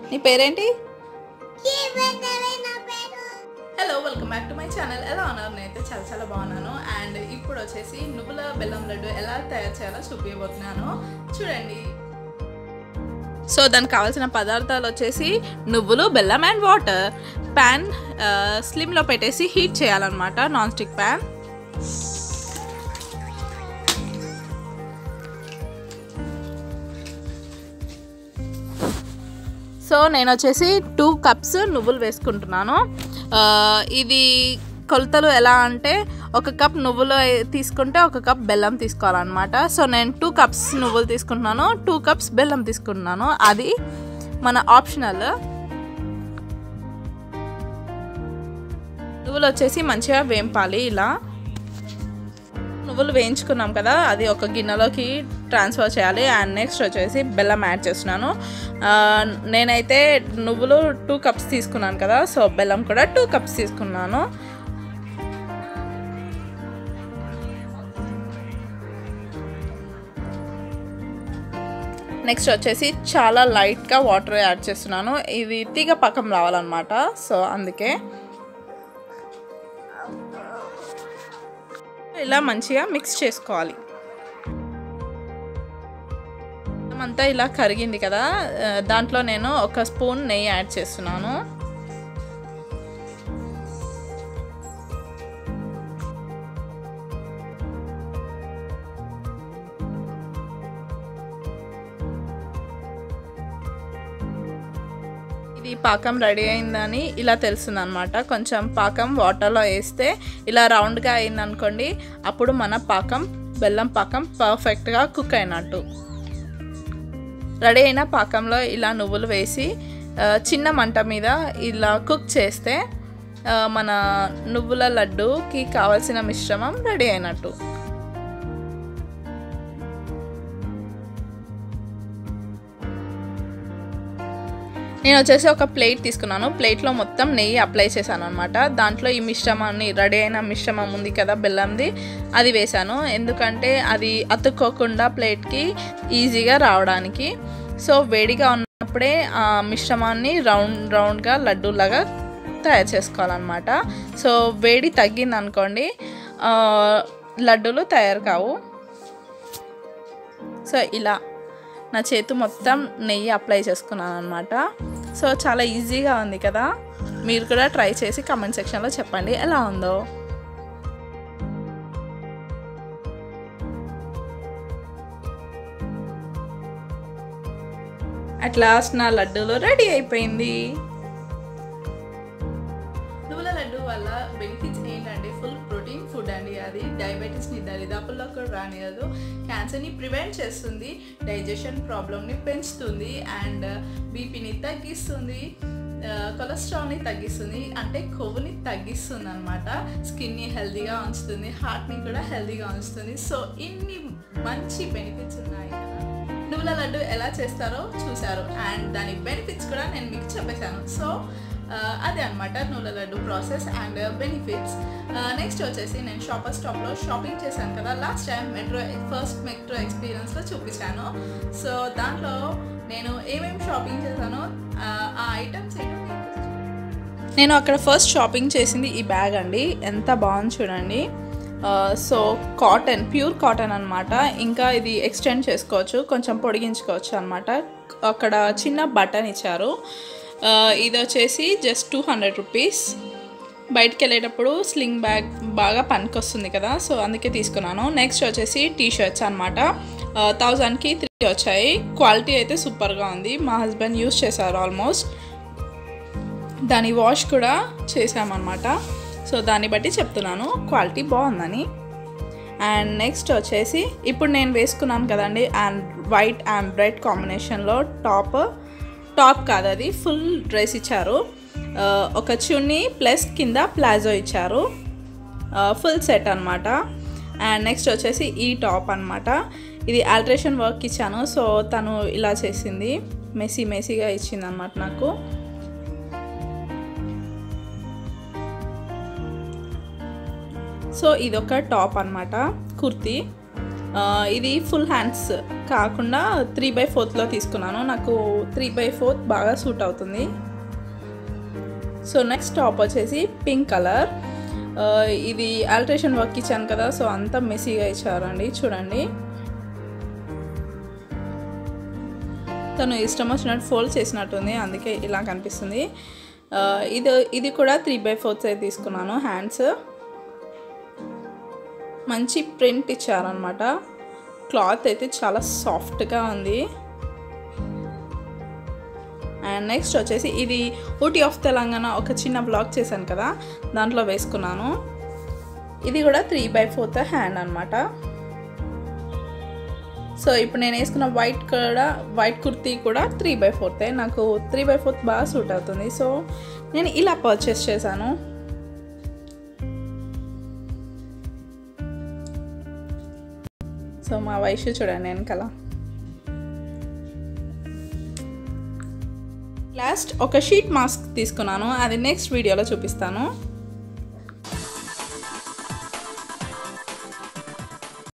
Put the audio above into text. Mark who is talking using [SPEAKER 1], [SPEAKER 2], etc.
[SPEAKER 1] నీ పేరేంటి
[SPEAKER 2] జీవనమే నా పేరు
[SPEAKER 1] hello welcome back to my channel ఎలా ఉన్నారు నేనైతే చాలా చాలా బాగున్నాను అండ్ ఇప్పుడు వచ్చేసి నువ్వుల బెల్లం లడ్డు ఎలా తయారు చేయాలో చూపించబోతున్నాను చూడండి సో దానికి కావాల్సిన పదార్థాలు వచ్చేసి నువ్వులు బెల్లం అండ్ వాటర్ ప్యాన్ స్లిమ్లో పెట్టేసి హీట్ చేయాలన్నమాట నాన్ స్టిక్ ప్యాన్ సో నేను వచ్చేసి టూ కప్స్ నువ్వులు వేసుకుంటున్నాను ఆ, ఇది కొలతలు ఎలా అంటే ఒక కప్ నువ్వులు తీసుకుంటే ఒక కప్ బెల్లం తీసుకోవాలన్నమాట సో నేను టూ కప్స్ నువ్వులు తీసుకుంటున్నాను టూ కప్స్ బెల్లం తీసుకుంటున్నాను అది మన ఆప్షనల్ నువ్వులు వచ్చేసి మంచిగా వేంపాలి ఇలా నువ్వులు వేయించుకున్నాం కదా అది ఒక గిన్నెలోకి ట్రాన్స్ఫర్ చేయాలి అండ్ నెక్స్ట్ వచ్చేసి బెల్లం యాడ్ చేస్తున్నాను ఆ, నేనైతే నువ్వులు టూ కప్స్ తీసుకున్నాను కదా సో బెల్లం కూడా టూ కప్స్ తీసుకున్నాను నెక్స్ట్ వచ్చేసి చాలా లైట్గా వాటర్ యాడ్ చేస్తున్నాను ఇది తీగ పక్కం రావాలన్నమాట సో అందుకే ఇలా మంచిగా మిక్స్ చేసుకోవాలి అంతా ఇలా కరిగింది కదా ఆ, దాంట్లో నేను ఒక స్పూన్ నెయ్యి యాడ్ చేస్తున్నాను ఇది పాకం రెడీ అయిందని ఇలా తెలుస్తుంది అనమాట కొంచెం పాకం వాటర్లో వేస్తే ఇలా రౌండ్గా అయిందనుకోండి అప్పుడు మన పాకం బెల్లం పాకం పర్ఫెక్ట్గా కుక్ అయినట్టు రెడీ అయిన పాకంలో ఇలా నువ్వులు వేసి ఆ, చిన్న మంట మీద ఇలా కుక్ చేస్తే ఆ, మన నువ్వుల లడ్డూకి కావాల్సిన మిశ్రమం రెడీ అయినట్టు నేను వచ్చేసి ఒక ప్లేట్ తీసుకున్నాను ప్లేట్లో మొత్తం నెయ్యి అప్లై చేశాను అనమాట దాంట్లో ఈ మిశ్రమాన్ని రెడీ అయిన మిశ్రమం ఉంది కదా బెల్లంది అది వేశాను ఎందుకంటే అది అతుక్కోకుండా ప్లేట్కి ఈజీగా రావడానికి సో వేడిగా ఉన్నప్పుడే ఆ మిశ్రమాన్ని రౌండ్ రౌండ్గా లడ్డూలాగా తయారు చేసుకోవాలన్నమాట సో వేడి తగ్గింది అనుకోండి ఆ, లడ్డూలు తయారు కావు సో ఇలా నా చేతు మొత్తం నెయ్యి అప్లై చేసుకున్నాను అనమాట సో చాలా ఈజీగా ఉంది కదా మీరు కూడా ట్రై చేసి కమెంట్ సెక్షన్లో చెప్పండి ఎలా ఉందో అట్ లాస్ట్ నా లడ్డూలో రెడీ అయిపోయింది నువ్వుల లడ్డు వల్ల బెనిఫిట్స్ ఏంటంటే ఫుల్ ప్రోటీన్ ఫుడ్ అండి అది డయాబెటీస్ని దరిదాపుల్లో కూడా రానియదు క్యాన్సర్ని ప్రివెంట్ చేస్తుంది డైజెషన్ ప్రాబ్లమ్ని పెంచుతుంది అండ్ బీపీని తగ్గిస్తుంది కొలెస్ట్రాల్ని తగ్గిస్తుంది అంటే కొవ్వుని తగ్గిస్తుంది అనమాట స్కిన్ని హెల్తీగా ఉంచుతుంది హార్ట్ని కూడా హెల్తీగా ఉంచుతుంది సో ఇన్ని మంచి బెనిఫిట్స్ ఉన్నాయి కదా నువ్వుల లడ్డు ఎలా చేస్తారో చూశారు అండ్ దాని బెనిఫిట్స్ కూడా నేను మీకు చెప్పేశాను సో ఆ, అదే అనమాట నువ్వుల laddu process and benefits next వచ్చేసి నేను షాపర్ స్టాప్లో షాపింగ్ చేశాను కదా last time metro first metro ఎక్స్పీరియన్స్లో చూపించాను సో దాంట్లో నేను ఏమేమి షాపింగ్ చేశానో ఆ, ఆ ఐటమ్స్ ఏంటో మీకు నేను అక్కడ ఫస్ట్ షాపింగ్ చేసింది ఈ బ్యాగ్ అండి ఎంత బాగుంది చూడండి ఆ, సో కాటన్ ప్యూర్ కాటన్ అనమాట ఇంకా ఇది ఎక్స్టెండ్ చేసుకోవచ్చు కొంచెం పొడిగించుకోవచ్చు అనమాట అక్కడ చిన్న బటన్ ఇచ్చారు ఆ, ఇది వచ్చేసి జస్ట్ టూ హండ్రెడ్ రూపీస్ బయటికి వెళ్ళేటప్పుడు స్లింగ్ బ్యాగ్ బాగా పనికొస్తుంది కదా సో అందుకే తీసుకున్నాను నెక్స్ట్ వచ్చేసి టీ షర్ట్స్ అనమాట థౌజండ్కి త్రీ వచ్చాయి క్వాలిటీ అయితే సూపర్గా ఉంది మా హస్బెండ్ యూస్ చేశారు ఆల్మోస్ట్ దాని వాష్ కూడా చేసామన్నమాట సో దాన్ని బట్టి చెప్తున్నాను క్వాలిటీ బాగుందని అండ్ నెక్స్ట్ వచ్చేసి ఇప్పుడు నేను వేసుకున్నాను కదండి అండ్ వైట్ అండ్ రెడ్ కాంబినేషన్లో టాప్ టాప్ కాదు అది ఫుల్ డ్రెస్ ఇచ్చారు ఆ, ఒక చున్నీ ప్లస్ కింద ప్లాజో ఇచ్చారు ఫుల్ సెట్ అనమాట అండ్ నెక్స్ట్ వచ్చేసి ఈ టాప్ అనమాట ఇది ఆల్ట్రేషన్ వర్క్ ఇచ్చాను సో తను ఇలా చేసింది మెస్సీ మెస్సీగా ఇచ్చింది అనమాట నాకు సో ఇదొక టాప్ అనమాట కుర్తీ ఆ, ఇది ఫుల్ హ్యాండ్స్ కాకుండా త్రీ బై ఫోర్త్లో తీసుకున్నాను నాకు త్రీ బై ఫోర్త్ బాగా సూట్ అవుతుంది సో నెక్స్ట్ టాప్ వచ్చేసి పింక్ కలర్ ఇది ఆల్ట్రేషన్ వర్క్ ఇచ్చాను కదా సో అంతా మెస్సీగా ఇచ్చారండి చూడండి తను ఇష్టం వచ్చినట్టు ఫోల్డ్ చేసినట్టుంది అందుకే ఇలా కనిపిస్తుంది ఆ, ఇది ఇది కూడా త్రీ బై ఫోర్త్ అయితే తీసుకున్నాను హ్యాండ్స్ మంచి ప్రింట్ ఇచ్చారనమాట క్లాత్ అయితే చాలా సాఫ్ట్గా ఉంది అండ్ నెక్స్ట్ వచ్చేసి ఇది ఊటీ ఆఫ్ తెలంగాణ ఒక చిన్న బ్లాగ్ చేశాను కదా దాంట్లో వేసుకున్నాను ఇది కూడా త్రీ బై ఫోర్త్ హ్యాండ్ అనమాట సో ఇప్పుడు నేను వేసుకున్న వైట్ కూడా వైట్ కుర్తీ కూడా త్రీ బై ఫోర్త్ నాకు త్రీ బై ఫోర్త్ బాగా సూట్ అవుతుంది సో నేను ఇలా పర్చేస్ చేశాను సో మా వయసు చూడండి వెనకాల లాస్ట్ ఒక షీట్ మాస్క్ తీసుకున్నాను అది నెక్స్ట్ వీడియోలో చూపిస్తాను